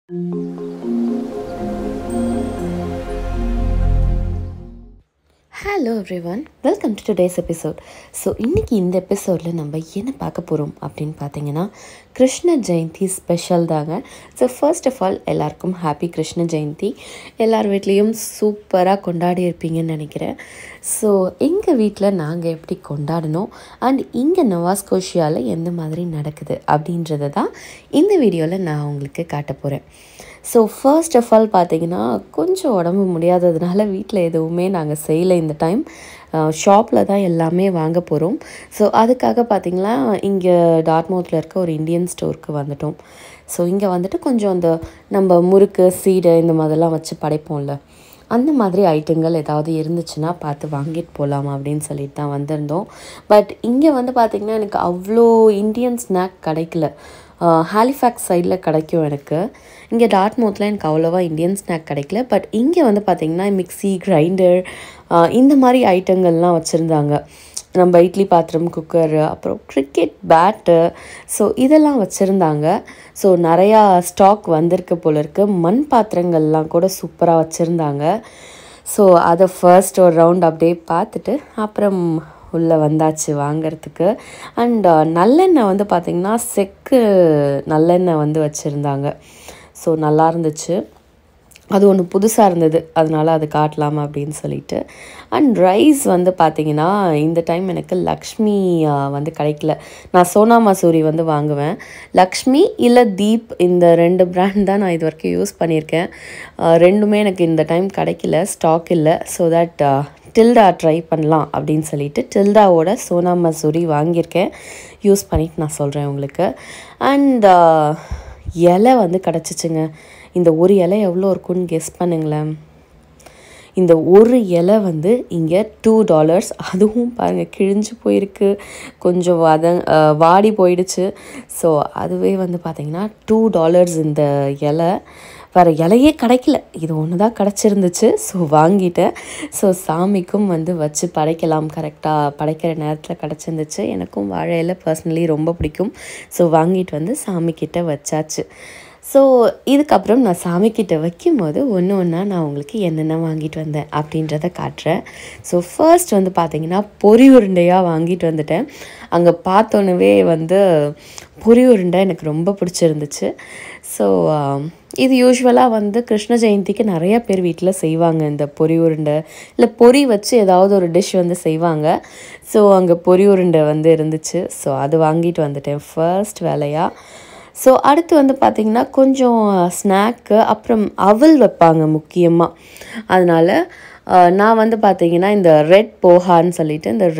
Hello everyone welcome to today's episode so இன்றைக்கி இந்த எபிசோடில் நம்ம என்ன பார்க்க போகிறோம் அப்படின்னு பார்த்தீங்கன்னா கிருஷ்ண ஜெயந்தி ஸ்பெஷல் தாங்க ஸோ ஃபர்ஸ்ட் ஆஃப் ஆல் எல்லாருக்கும் ஹாப்பி கிருஷ்ண ஜெயந்தி எல்லார் வீட்லேயும் சூப்பராக கொண்டாடி இருப்பீங்கன்னு நினைக்கிறேன் ஸோ எங்கள் வீட்டில் நாங்கள் எப்படி கொண்டாடினோம் அண்ட் இங்கே நவாஸ் கோஷியாவில் எந்த மாதிரி நடக்குது அப்படின்றத தான் இந்த வீடியோவில் நான் உங்களுக்கு காட்ட போகிறேன் ஸோ ஃபர்ஸ்ட் ஆஃப் ஆல் பார்த்தீங்கன்னா கொஞ்சம் உடம்பு முடியாததுனால வீட்டில் எதுவுமே நாங்கள் செய்யலை இந்த டைம் ஷாப்பில் தான் எல்லாமே வாங்க போகிறோம் ஸோ அதுக்காக பார்த்திங்கன்னா இங்கே டார்மவுத்தில் இருக்க ஒரு இந்தியன் ஸ்டோருக்கு வந்துட்டோம் ஸோ இங்கே வந்துட்டு கொஞ்சம் அந்த நம்ம முறுக்கு சீடை இந்த மாதிரிலாம் வச்சு படைப்போம்ல அந்த மாதிரி ஐட்டங்கள் ஏதாவது இருந்துச்சுன்னா பார்த்து வாங்கிட்டு போகலாம் அப்படின்னு சொல்லிட்டு தான் வந்திருந்தோம் பட் இங்கே வந்து பார்த்திங்கன்னா எனக்கு அவ்வளோ இந்தியன் ஸ்நாக் கிடைக்கல ஹாலிஃபேக்ஸ் சைடில் கிடைக்கும் எனக்கு இங்கே டாட்மோத்தில் எனக்கு அவ்வளோவா இந்தியன் ஸ்நாக் கிடைக்கல பட் இங்கே வந்து பார்த்திங்கன்னா மிக்சி கிரைண்டர் இந்த மாதிரி ஐட்டங்கள்லாம் வச்சுருந்தாங்க நம்ம இட்லி பாத்திரம் குக்கர் அப்புறம் கிரிக்கெட் பேட்டு ஸோ இதெல்லாம் வச்சுருந்தாங்க ஸோ நிறையா ஸ்டாக் வந்திருக்கு போல இருக்கு மண் பாத்திரங்கள்லாம் கூட சூப்பராக வச்சுருந்தாங்க ஸோ அதை ஃபர்ஸ்ட் ஒரு ரவுண்ட் அப்படியே பார்த்துட்டு அப்புறம் உள்ளே வந்தாச்சு வாங்கிறதுக்கு அண்ட் நல்லெண்ணெய் வந்து பார்த்திங்கன்னா செக்கு நல்லெண்ணெய் வந்து வச்சுருந்தாங்க ஸோ நல்லா இருந்துச்சு அது ஒன்று புதுசாக இருந்தது அதனால் அது காட்டலாம் அப்படின்னு சொல்லிட்டு அண்ட் ரைஸ் வந்து பார்த்திங்கன்னா இந்த டைம் எனக்கு லக்ஷ்மி வந்து கிடைக்கல நான் சோனா மசூரி வந்து வாங்குவேன் லக்ஷ்மி இல்லை தீப் இந்த ரெண்டு பிராண்ட் தான் நான் இது வரைக்கும் யூஸ் பண்ணியிருக்கேன் ரெண்டுமே எனக்கு இந்த டைம் கிடைக்கல ஸ்டாக் இல்லை ஸோ தட் டில்டா ட்ரை பண்ணலாம் அப்படின்னு சொல்லிட்டு டில்டாவோட சோனா மசூரி வாங்கியிருக்கேன் யூஸ் பண்ணிட்டு நான் சொல்கிறேன் உங்களுக்கு அண்ட் இலை வந்து கிடச்சிச்சுங்க இந்த ஒரு இலை எவ்வளோ இருக்குன்னு கெஸ் பண்ணுங்களேன் இந்த ஒரு இலை வந்து இங்கே டூ டாலர்ஸ் அதுவும் பாருங்கள் கிழிஞ்சு போயிருக்கு கொஞ்சம் வத வாடி போயிடுச்சு ஸோ அதுவே வந்து பார்த்திங்கன்னா டூ டாலர்ஸ் இந்த இலை வேறு இலையே கிடைக்கல இது ஒன்று தான் கிடச்சிருந்துச்சு ஸோ வாங்கிட்டேன் ஸோ சாமிக்கும் வந்து வச்சு படைக்கலாம் கரெக்டாக படைக்கிற நேரத்தில் கிடச்சிருந்துச்சு எனக்கும் வாழை இலை பர்சனலி ரொம்ப பிடிக்கும் ஸோ வாங்கிட்டு வந்து சாமிக்கிட்ட வச்சாச்சு ஸோ இதுக்கப்புறம் நான் சாமிக்கிட்ட வைக்கும்போது ஒன்று ஒன்றா நான் உங்களுக்கு என்னென்ன வாங்கிட்டு வந்தேன் அப்படின்றத காட்டுறேன் ஸோ ஃபர்ஸ்ட் வந்து பார்த்திங்கன்னா பொரி உருண்டையாக வாங்கிட்டு வந்துட்டேன் அங்கே பார்த்தோன்னவே வந்து பொரி உருண்டை எனக்கு ரொம்ப பிடிச்சிருந்துச்சு ஸோ இது யூஸ்வலாக வந்து கிருஷ்ண ஜெயந்திக்கு நிறைய பேர் வீட்டில் செய்வாங்க இந்த பொரி உருண்டை இல்லை பொரி வச்சு ஏதாவது ஒரு டிஷ் வந்து செய்வாங்க ஸோ அங்கே பொரி உருண்டை வந்து இருந்துச்சு ஸோ அது வாங்கிட்டு வந்துட்டேன் ஃபர்ஸ்ட் வேலையாக ஸோ அடுத்து வந்து பார்த்திங்கன்னா கொஞ்சம் ஸ்நாக்கு அப்புறம் அவல் வைப்பாங்க முக்கியமாக அதனால் நான் வந்து பார்த்திங்கன்னா இந்த ரெட் போஹான்னு சொல்லிட்டு இந்த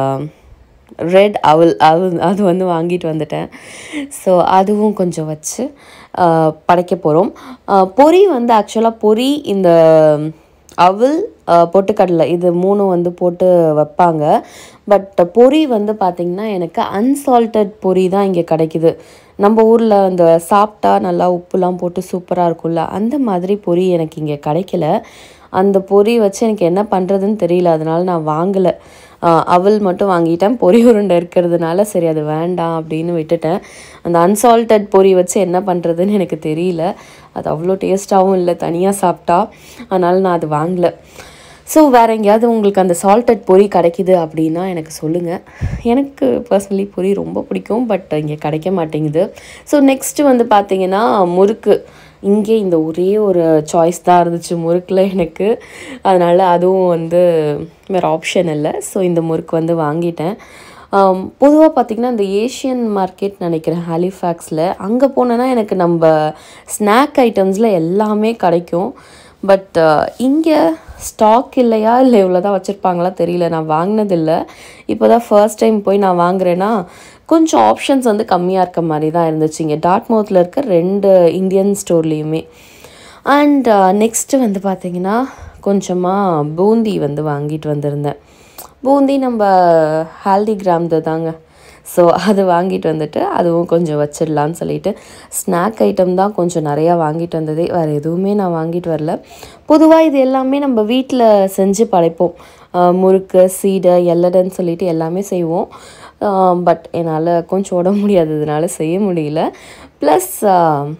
ரெட் அவல் அவல் அது வந்து வாங்கிட்டு வந்துட்டேன் ஸோ அதுவும் கொஞ்சம் வச்சு படைக்க போகிறோம் பொரி வந்து ஆக்சுவலாக பொரி இந்த அவல் பொட்டுக்கடலை இது மூணும் வந்து போட்டு வைப்பாங்க பட் பொரி வந்து பார்த்திங்கன்னா எனக்கு அன்சால்ட்டட் பொரி தான் இங்கே கிடைக்குது நம்ம ஊரில் அந்த சாப்பிட்டா நல்லா உப்புலாம் போட்டு சூப்பராக இருக்கும்ல அந்த மாதிரி பொரி எனக்கு இங்கே கிடைக்கல அந்த பொரி வச்சு எனக்கு என்ன பண்ணுறதுன்னு தெரியல அதனால் நான் வாங்கலை அவல் மட்டும் வாங்கிட்டேன் பொரி உருண்டை இருக்கிறதுனால சரி அது வேண்டாம் அப்படின்னு விட்டுட்டேன் அந்த அன்சால்ட்டட் பொரி வச்சு என்ன பண்ணுறதுன்னு எனக்கு தெரியல அது அவ்வளோ டேஸ்ட்டாகவும் இல்லை தனியாக சாப்பிட்டா அதனால் நான் அது வாங்கலை ஸோ வேறு எங்கேயாவது உங்களுக்கு அந்த சால்ட்டட் பொரி கிடைக்கிது அப்படின்னா எனக்கு சொல்லுங்கள் எனக்கு பர்சனலி பொரி ரொம்ப பிடிக்கும் பட் இங்கே கிடைக்க மாட்டேங்குது ஸோ நெக்ஸ்ட்டு வந்து பார்த்திங்கன்னா முறுக்கு இங்கே இந்த ஒரே ஒரு சாய்ஸ் தான் இருந்துச்சு முறுக்கில் எனக்கு அதனால் அதுவும் வந்து வேறு ஆப்ஷன் இல்லை ஸோ இந்த முறுக்கு வந்து வாங்கிட்டேன் பொதுவாக பார்த்திங்கன்னா இந்த ஏஷியன் மார்க்கெட் நினைக்கிறேன் ஹாலிஃபேக்ஸில் அங்கே போனேன்னா எனக்கு நம்ம ஸ்நாக் ஐட்டம்ஸில் எல்லாமே கிடைக்கும் பட் இங்கே ஸ்டாக் இல்லையா இல்லை இவ்வளோ தான் வச்சுருப்பாங்களா தெரியல நான் வாங்கினதில்லை இப்போ தான் ஃபர்ஸ்ட் டைம் போய் நான் வாங்குறேன்னா கொஞ்சம் ஆப்ஷன்ஸ் வந்து கம்மியாக இருக்க மாதிரி தான் இருந்துச்சு இங்கே டாட்மவுத்தில் இருக்க ரெண்டு இந்தியன் ஸ்டோர்லேயுமே அண்ட் நெக்ஸ்ட்டு வந்து பார்த்திங்கன்னா கொஞ்சமாக பூந்தி வந்து வாங்கிட்டு வந்திருந்தேன் பூந்தி நம்ம ஹால்தி கிராம்து தாங்க ஸோ அது வாங்கிட்டு வந்துட்டு அதுவும் கொஞ்சம் வச்சிடலான்னு சொல்லிட்டு ஸ்நாக் ஐட்டம் தான் கொஞ்சம் நிறையா வாங்கிட்டு வந்ததே வேறு எதுவுமே நான் வாங்கிட்டு வரல பொதுவாக இது எல்லாமே நம்ம வீட்டில் செஞ்சு படைப்போம் முறுக்கு சீடை எல்லடன்னு சொல்லிட்டு எல்லாமே செய்வோம் பட் என்னால் கொஞ்சம் உடம்பு முடியாததுனால செய்ய முடியல ப்ளஸ்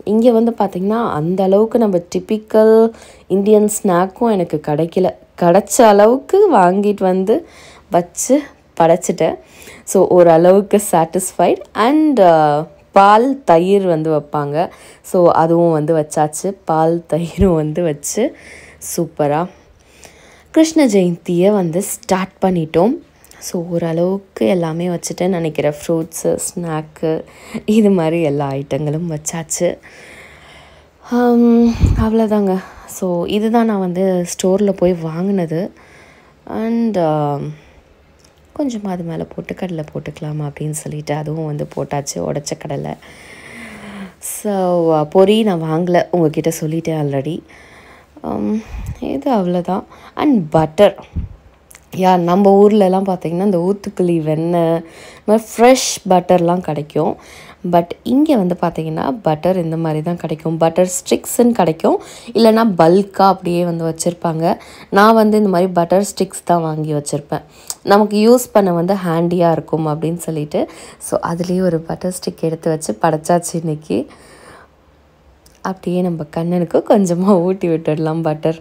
இங்கே வந்து பார்த்திங்கன்னா அந்த அளவுக்கு நம்ம டிப்பிக்கல் இந்தியன் ஸ்நாக்கும் எனக்கு கிடைக்கல கிடைச்ச அளவுக்கு வாங்கிட்டு வந்து வச்சு படைச்சிட்டேன் ஸோ ஓரளவுக்கு சாட்டிஸ்ஃபைட் அண்ட் பால் தயிர் வந்து வைப்பாங்க ஸோ அதுவும் வந்து வச்சாச்சு பால் தயிரும் வந்து வச்சு சூப்பராக கிருஷ்ண ஜெயந்தியை வந்து ஸ்டார்ட் பண்ணிட்டோம் ஸோ ஓரளவுக்கு எல்லாமே வச்சுட்டேன் நினைக்கிறேன் ஃப்ரூட்ஸு ஸ்நாக்கு இது மாதிரி எல்லா ஐட்டங்களும் வச்சாச்சு அவ்வளோதாங்க ஸோ இதுதான் நான் வந்து ஸ்டோரில் போய் வாங்கினது அண்ட் கொஞ்சமாக அது மேலே போட்டு கடலை போட்டுக்கலாம் அப்படின்னு சொல்லிட்டு அதுவும் வந்து போட்டாச்சு உடச்ச கடலை ஸோ பொரி நான் வாங்கலை உங்ககிட்ட சொல்லிட்டேன் ஆல்ரெடி இது அவ்வளோதான் அண்ட் பட்டர் யா நம்ம ஊர்லலாம் பார்த்திங்கன்னா இந்த ஊத்துக்குழி வெண்ணெய் இந்த மாதிரி ஃப்ரெஷ் பட்டர்லாம் கிடைக்கும் பட் இங்கே வந்து பார்த்திங்கன்னா பட்டர் இந்த மாதிரி தான் கிடைக்கும் பட்டர் ஸ்டிக்ஸ்ன்னு கிடைக்கும் இல்லைனா பல்காக அப்படியே வந்து வச்சுருப்பாங்க நான் வந்து இந்த மாதிரி பட்டர் ஸ்டிக்ஸ் தான் வாங்கி வச்சுருப்பேன் நமக்கு யூஸ் பண்ண வந்து ஹேண்டியாக இருக்கும் அப்படின்னு சொல்லிட்டு ஸோ அதுலேயே ஒரு பட்டர் ஸ்டிக் எடுத்து வச்சு படைச்சாச்சு இன்றைக்கி அப்படியே நம்ம கண்ணனுக்கு கொஞ்சமாக ஊட்டி விட்டுடலாம் பட்டர்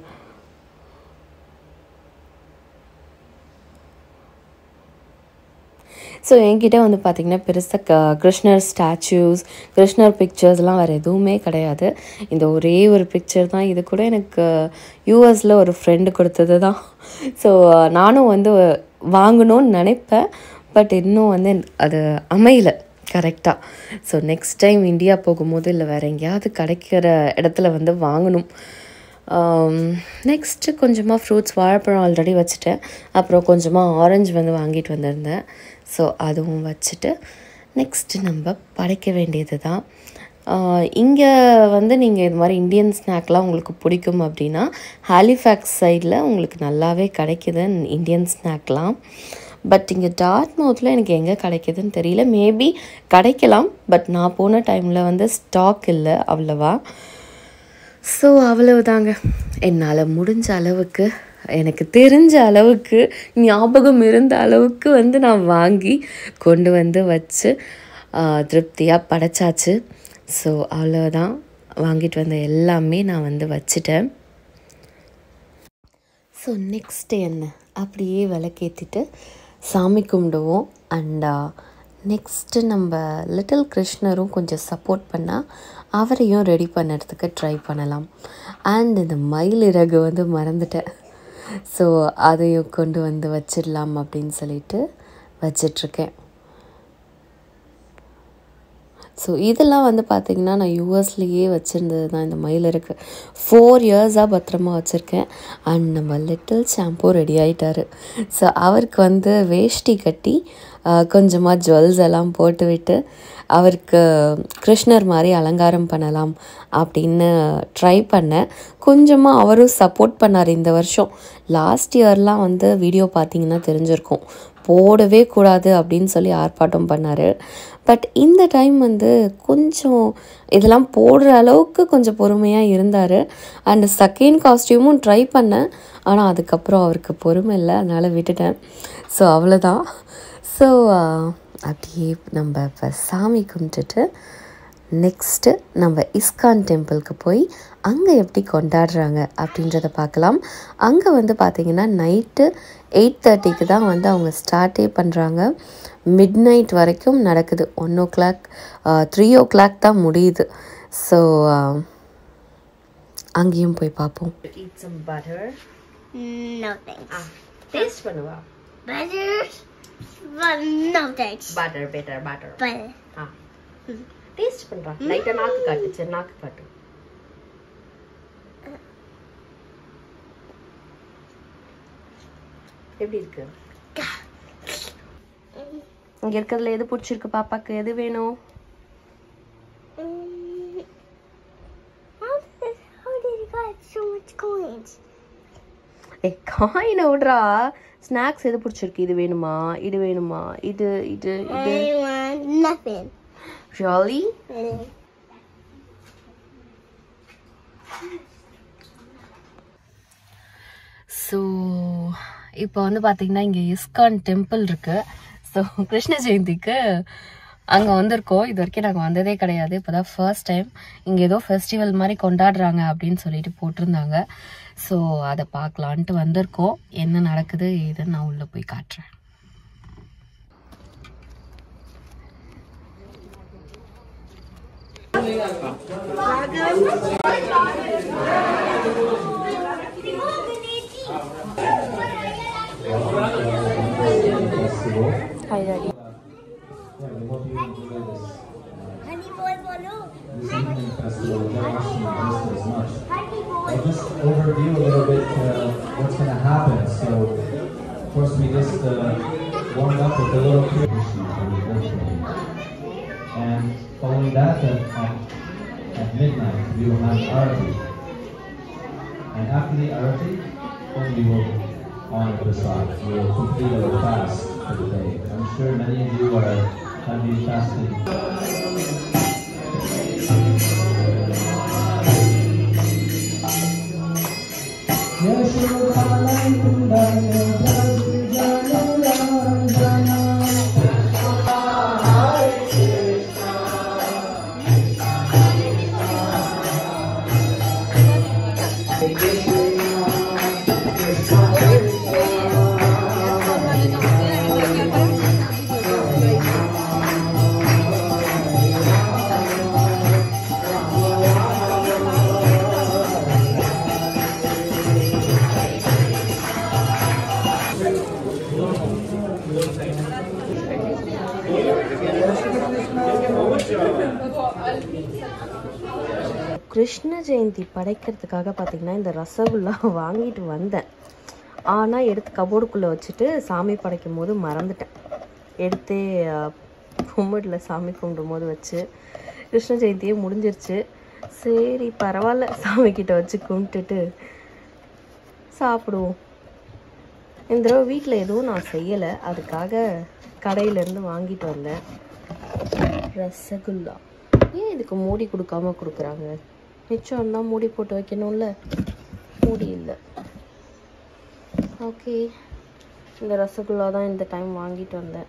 ஸோ என்கிட்ட வந்து பார்த்திங்கன்னா பெருசாக க கிருஷ்ணர் ஸ்டாச்சூஸ் கிருஷ்ணர் பிக்சர்ஸ்லாம் வேறு எதுவுமே கிடையாது இந்த ஒரே ஒரு பிக்சர் தான் இது கூட எனக்கு யூஎஸில் ஒரு ஃப்ரெண்டு கொடுத்தது தான் ஸோ நானும் வந்து வாங்கணும்னு நினைப்பேன் பட் இன்னும் வந்து அது அமையல கரெக்டாக ஸோ நெக்ஸ்ட் டைம் இந்தியா போகும்போது இல்லை வேறு எங்கேயாவது கிடைக்கிற இடத்துல வந்து வாங்கணும் நெக்ஸ்ட்டு கொஞ்சமாக ஃப்ரூட்ஸ் வாழைப்பழம் ஆல்ரெடி வச்சுட்டேன் அப்புறம் கொஞ்சமாக ஆரஞ்சு வந்து வாங்கிட்டு வந்திருந்தேன் ஸோ அதுவும் வச்சுட்டு நெக்ஸ்ட்டு நம்ம படைக்க வேண்டியது தான் இங்கே வந்து நீங்கள் இது மாதிரி இந்தியன் ஸ்நாக்லாம் உங்களுக்கு பிடிக்கும் அப்படின்னா ஹாலிஃபேக்ஸ் சைடில் உங்களுக்கு நல்லாவே கிடைக்குது இந்தியன் ஸ்நாக்லாம் பட் இங்கே டார்ட்மவுத்தில் எனக்கு எங்கே கிடைக்குதுன்னு தெரியல மேபி கிடைக்கலாம் பட் நான் போன டைமில் வந்து ஸ்டாக் இல்லை அவ்வளவா ஸோ அவ்வளவுதாங்க என்னால் முடிஞ்ச அளவுக்கு எனக்கு தெரிஞ்ச அளவுக்கு ஞாபகம் இருந்த அளவுக்கு வந்து நான் வாங்கி கொண்டு வந்து வச்சு திருப்தியாக படைச்சாச்சு ஸோ அவ்வளோதான் வாங்கிட்டு வந்த எல்லாமே நான் வந்து வச்சிட்டேன் ஸோ நெக்ஸ்ட் என்ன அப்படியே விளக்கேற்றிட்டு சாமி கும்பிடுவோம் அண்டா நெக்ஸ்ட்டு நம்ம லிட்டில் கிருஷ்ணரும் கொஞ்சம் சப்போர்ட் பண்ணால் அவரையும் ரெடி பண்ணுறதுக்கு ட்ரை பண்ணலாம் அண்ட் இந்த மயில் இறகு வந்து மறந்துட்டேன் ஸோ அதையும் கொண்டு வந்து வச்சிடலாம் அப்படின்னு சொல்லிட்டு வச்சிட்ருக்கேன் ஸோ இதெல்லாம் வந்து பார்த்திங்கன்னா நான் யூஎஸ்லேயே வச்சுருந்தது தான் இந்த மயில் இருக்குது ஃபோர் இயர்ஸாக பத்திரமா வச்சுருக்கேன் அண்ட் நம்ம லிட்டில் ஷாம்பூ ரெடி ஆகிட்டாரு ஸோ அவருக்கு வந்து வேஷ்டி கட்டி கொஞ்சமாக ஜுவல்ஸ் எல்லாம் போட்டு விட்டு அவருக்கு கிருஷ்ணர் மாதிரி அலங்காரம் பண்ணலாம் அப்படின்னு ட்ரை பண்ணேன் கொஞ்சமாக அவரும் சப்போர்ட் பண்ணார் இந்த வருஷம் லாஸ்ட் இயர்லாம் வந்து வீடியோ பார்த்தீங்கன்னா தெரிஞ்சிருக்கும் போடவே கூடாது அப்படின்னு சொல்லி ஆர்ப்பாட்டம் பண்ணார் பட் இந்த டைம் வந்து கொஞ்சம் இதெல்லாம் போடுற அளவுக்கு கொஞ்சம் பொறுமையாக இருந்தார் அண்ட் செகண்ட் காஸ்டியூமும் ட்ரை பண்ணேன் ஆனால் அதுக்கப்புறம் அவருக்கு பொறுமை இல்லை அதனால் விட்டுட்டேன் ஸோ அவ்வளோதான் ஸோ அப்படியே நம்ம இப்போ சாமி கும்பிட்டுட்டு நெக்ஸ்ட்டு நம்ம இஸ்கான் டெம்பிளுக்கு போய் அங்கே எப்படி கொண்டாடுறாங்க அப்படின்றத பார்க்கலாம் அங்கே வந்து பார்த்திங்கன்னா நைட்டு எயிட் தேர்ட்டிக்கு தான் வந்து அவங்க ஸ்டார்ட்டே பண்ணுறாங்க மிட் நைட் வரைக்கும் நடக்குது one o'clock three o'clock தான் முடியுது ஸோ அங்கேயும் போய் பார்ப்போம் Eat some butter. No thanks. Taste பண்ணுவா Butter? Well, no thanks. butter better butter But ah taste பண்றா லைட்டா நாக்கு காட்டு சரி நாக்கு காட்டு எப்படி இருக்கு இங்க இருக்கிறதுல எது பிடிச்சிருக்கு பாப்பாக்கு எது வேணும் um, how did how did you got so much coins? ஏ காயினை விட்றா ஸ்நாக்ஸ் எது பிடிச்சிருக்கு இது வேணுமா இது வேணுமா இது இது இது I want nothing. ஷாலி Mm. ஸோ இப்போ வந்து பார்த்தீங்கன்னா இங்கே இஸ்கான் டெம்பிள் இருக்கு ஸோ கிருஷ்ண ஜெயந்திக்கு அங்கே வந்திருக்கோம் இது வரைக்கும் நாங்கள் வந்ததே கிடையாது இப்போ தான் ஃபர்ஸ்ட் டைம் இங்கே ஏதோ ஃபெஸ்டிவல் மாதிரி கொண்டாடுறாங்க அப்படின்னு சொல்லிட்டு போட்டிருந்தாங்க ஸோ அதை பார்க்கலான்ட்டு வந்திருக்கோம் என்ன நடக்குது ஏதுன்னு நான் உள்ளே போய் காட்டுறேன் hi daddy Honey boy follow. Singing festival, they're actually missed as much. Honey boy. I'll just overview a little bit uh, what's going to happen. So, of course, we just uh, warmed up with a little Krishna for the birthday. And following that, at, at, at midnight, we will have Arati. And after the Arati, then we will honor Prasad. We will complete our fast for the day. I'm sure many of you are have been fasting Krishna Jayanthi படைக்கிறதுக்காக பார்த்தீங்கன்னா இந்த ரசகுல்லா வாங்கிட்டு வந்தேன் ஆனால் எடுத்து கபோர்டுக்குள்ளே வச்சுட்டு சாமி படைக்கும் போது மறந்துட்டேன் எடுத்தே கும்பிடல சாமி கும்பிடும் போது வச்சு கிருஷ்ண ஜெயந்தியே முடிஞ்சிருச்சு சரி பரவாயில்ல சாமி கிட்ட வச்சு கும்பிட்டுட்டு சாப்பிடுவோம் இந்த தடவை வீட்டில் எதுவும் நான் செய்யலை அதுக்காக கடையிலேருந்து வாங்கிட்டு வந்தேன் ரசகுல்லா ஏன் இதுக்கு மூடி கொடுக்காம கொடுக்குறாங்க மிச்சம் இருந்தால் மூடி போட்டு வைக்கணும்ல மூடி இல்லை ஓகே இந்த ரசகுல்லா தான் இந்த டைம் வாங்கிட்டு வந்தேன்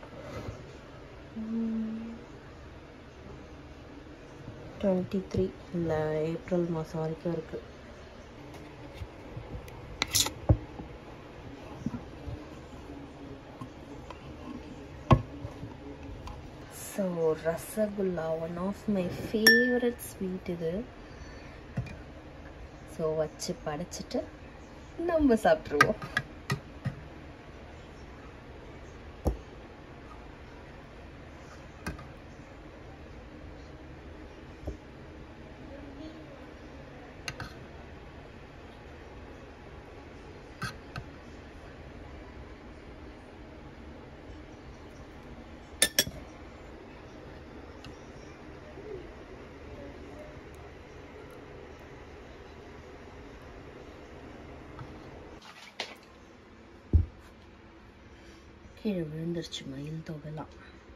டுவெண்ட்டி த்ரீ இல்லை ஏப்ரல் மாதம் வரைக்கும் இருக்குது so rasgulla one of my favourite sweet இது ஸோ வச்சு படைச்சிட்டு நம்ம சாப்பிட்ருவோம் கீழே விழுந்துருச்சு மயில் தொகைலாம்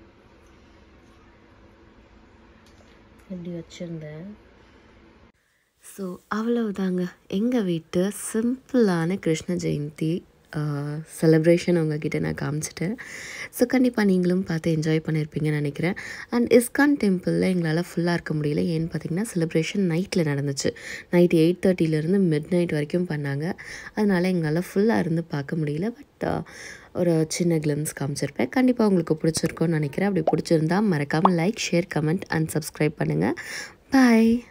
எப்படி வச்சுருந்தேன் ஸோ அவ்வளவுதாங்க எங்கள் வீட்டு சிம்பிளான கிருஷ்ண ஜெயந்தி செலிப்ரேஷன் உங்ககிட்ட நான் காமிச்சிட்டேன் ஸோ கண்டிப்பாக நீங்களும் பார்த்து என்ஜாய் பண்ணியிருப்பீங்கன்னு நினைக்கிறேன் அண்ட் இஸ்கான் டெம்பிளில் எங்களால் ஃபுல்லாக இருக்க முடியல ஏன்னு பார்த்தீங்கன்னா செலிப்ரேஷன் நைட்டில் நடந்துச்சு நைட் எயிட் தேர்ட்டிலேருந்து மிட் நைட் வரைக்கும் பண்ணாங்க அதனால் எங்களால் ஃபுல்லாக இருந்து பார்க்க முடியல பட் ஒரு சின்ன கிளிம்ஸ் காமிச்சிருப்பேன் கண்டிப்பாக உங்களுக்கு பிடிச்சிருக்கோன்னு நினைக்கிறேன் அப்படி பிடிச்சிருந்தா மறக்காமல் like share comment and subscribe பண்ணுங்கள் பாய்